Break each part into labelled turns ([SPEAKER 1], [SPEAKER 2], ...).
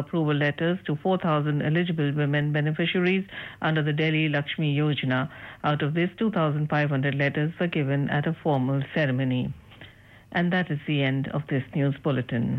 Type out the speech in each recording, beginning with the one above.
[SPEAKER 1] approval letters to 4,000 eligible women beneficiaries under the Delhi Lakshmi Yojana. Out of this, 2,500 letters were given at a formal ceremony. And that is the end of this news bulletin.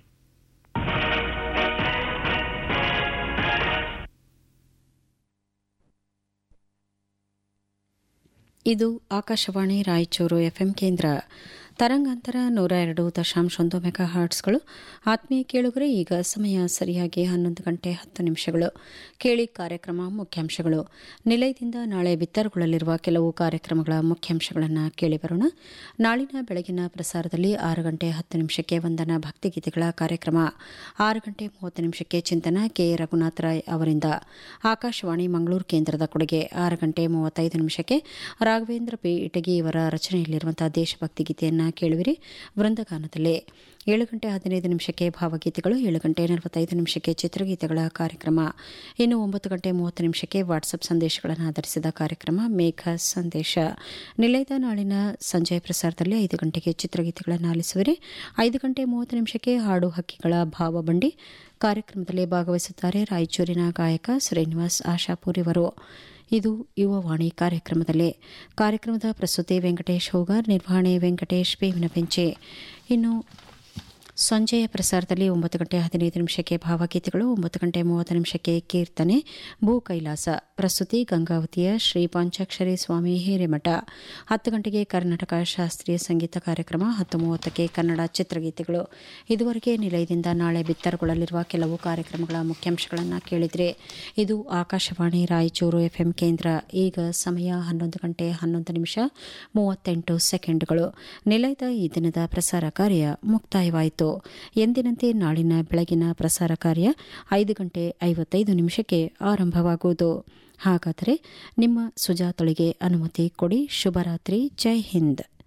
[SPEAKER 2] ಇದು Akashvani Raichur FM ಕೇಂದ್ರ ತರಂಗಾಂತರ ನೂರ ಎರಡು ದಶಾಂಶ ಒಂದು mega ಹಾರ್ಟ್ಸ್ಗಳು ಆತ್ಮೀಯ ಕೇಳುಗರೆ ಈಗ ಸಮಯ ಸರಿಯಾಗಿ ಹನ್ನೊಂದು ಗಂಟೆ ಹತ್ತು ನಿಮಿಷಗಳು ಕೇಳಿ ಕಾರ್ಯಕ್ರಮ ಮುಖ್ಯಾಂಶಗಳು ನಿಲಯದಿಂದ ನಾಳೆ ಬಿತ್ತರಗೊಳ್ಳಲಿರುವ ಕೆಲವು ಕಾರ್ಯಕ್ರಮಗಳ ಮುಖ್ಯಾಂಶಗಳನ್ನು ಕೇಳಿ ಬರೋಣ ನಾಳಿನ ಬೆಳಗಿನ ಪ್ರಸಾರದಲ್ಲಿ ಆರು ಗಂಟೆ ಹತ್ತು ನಿಮಿಷಕ್ಕೆ ವಂದನಾ ಭಕ್ತಿಗೀತೆಗಳ ಕಾರ್ಯಕ್ರಮ ಆರು ಗಂಟೆ ಮೂವತ್ತು ನಿಮಿಷಕ್ಕೆ ಚಿಂತನ ಕೆ ರಘುನಾಥ್ ರಾಯ್ ಅವರಿಂದ ಆಕಾಶವಾಣಿ ಮಂಗಳೂರು ಕೇಂದ್ರದ ಕೊಡುಗೆ ಆರು ಗಂಟೆ ಮೂವತ್ತೈದು ನಿಮಿಷಕ್ಕೆ ರಾಘವೇಂದ್ರ ಪಿ ಇಟಗಿ ಇವರ ರಚನೆಯಲ್ಲಿರುವಂತಹ ದೇಶಭಕ್ತಿ ಗೀತೆಯನ್ನು ಕೇಳುವಿರಿ ವೃಂದಗಾನದಲ್ಲಿ ಏಳು ಗಂಟೆ ಹದಿನೈದು ನಿಮಿಷಕ್ಕೆ ಭಾವಗೀತೆಗಳು ಏಳು ಗಂಟೆ ನಲವತ್ತೈದು ನಿಮಿಷಕ್ಕೆ ಚಿತ್ರಗೀತೆಗಳ ಕಾರ್ಯಕ್ರಮ ಇನ್ನು ಒಂಬತ್ತು ಗಂಟೆ ಮೂವತ್ತು ನಿಮಿಷಕ್ಕೆ ವಾಟ್ಸಪ್ ಸಂದೇಶಗಳನ್ನು ಆಧರಿಸಿದ ಕಾರ್ಯಕ್ರಮ ಮೇಘ ಸಂದೇಶ ನಿಲಯದ ನಾಳಿನ ಸಂಜೆ ಪ್ರಸಾರದಲ್ಲಿ ಐದು ಗಂಟೆಗೆ ಚಿತ್ರಗೀತೆಗಳನ್ನು ಆಲಿಸುವಿರಿ ಐದು ಗಂಟೆ ಮೂವತ್ತು ನಿಮಿಷಕ್ಕೆ ಹಾಡು ಹಕ್ಕಿಗಳ ಭಾವಬಂಡಿ ಕಾರ್ಯಕ್ರಮದಲ್ಲಿ ಭಾಗವಹಿಸುತ್ತಾರೆ ರಾಯಚೂರಿನ ಗಾಯಕ ಶ್ರೀನಿವಾಸ್ ಆಶಾಪುರ್ ಇವರು ಇದು ಯುವವಾಣಿ ಕಾರ್ಯಕ್ರಮದಲ್ಲಿ ಕಾರ್ಯಕ್ರಮದ ಪ್ರಸ್ತುತಿ ವೆಂಕಟೇಶ್ ಹೋಗಾರ್ ನಿರ್ವಹಣೆ ವೆಂಕಟೇಶ್ ಬೇವಿನ ಪೆಂಚೆ ಇನ್ನು ಸಂಜೆಯ ಪ್ರಸಾರದಲ್ಲಿ ಒಂಬತ್ತು ಗಂಟೆ ಹದಿನೈದು ನಿಮಿಷಕ್ಕೆ ಭಾವಗೀತೆಗಳು ಒಂಬತ್ತು ಗಂಟೆ ಮೂವತ್ತು ನಿಮಿಷಕ್ಕೆ ಕೀರ್ತನೆ ಭೂ ಕೈಲಾಸ ಪ್ರಸ್ತುತಿ ಗಂಗಾವತಿಯ ಶ್ರೀ ಪಂಚಾಕ್ಷರಿ ಸ್ವಾಮಿ ಹಿರೇಮಠ ಹತ್ತು ಗಂಟೆಗೆ ಕರ್ನಾಟಕ ಶಾಸ್ತ್ರೀಯ ಸಂಗೀತ ಕಾರ್ಯಕ್ರಮ ಹತ್ತು ಮೂವತ್ತಕ್ಕೆ ಕನ್ನಡ ಚಿತ್ರಗೀತೆಗಳು ಇದುವರೆಗೆ ನಿಲಯದಿಂದ ನಾಳೆ ಬಿತ್ತರಗೊಳ್ಳಲಿರುವ ಕೆಲವು ಕಾರ್ಯಕ್ರಮಗಳ ಮುಖ್ಯಾಂಶಗಳನ್ನು ಕೇಳಿದರೆ ಇದು ಆಕಾಶವಾಣಿ ರಾಯಚೂರು ಎಫ್ಎಂ ಕೇಂದ್ರ ಈಗ ಸಮಯ ಹನ್ನೊಂದು ಗಂಟೆ ಹನ್ನೊಂದು ನಿಮಿಷ ಮೂವತ್ತೆಂಟು ಸೆಕೆಂಡ್ಗಳು ನಿಲಯದ ಈ ದಿನದ ಪ್ರಸಾರ ಕಾರ್ಯ ಮುಕ್ತಾಯವಾಯಿತು ಎಂದಿನಂತೆ ನಾಳಿನ ಬೆಳಗಿನ ಪ್ರಸಾರ ಕಾರ್ಯ ಐದು ಗಂಟೆ ಐವತ್ತೈದು ನಿಮಿಷಕ್ಕೆ ಆರಂಭವಾಗುವುದು ಹಾಗಾದರೆ ನಿಮ್ಮ ಸುಜಾತಳಿಗೆ ಅನುಮತಿ ಕೊಡಿ ಶುಭರಾತ್ರಿ ಜೈ ಹಿಂದ್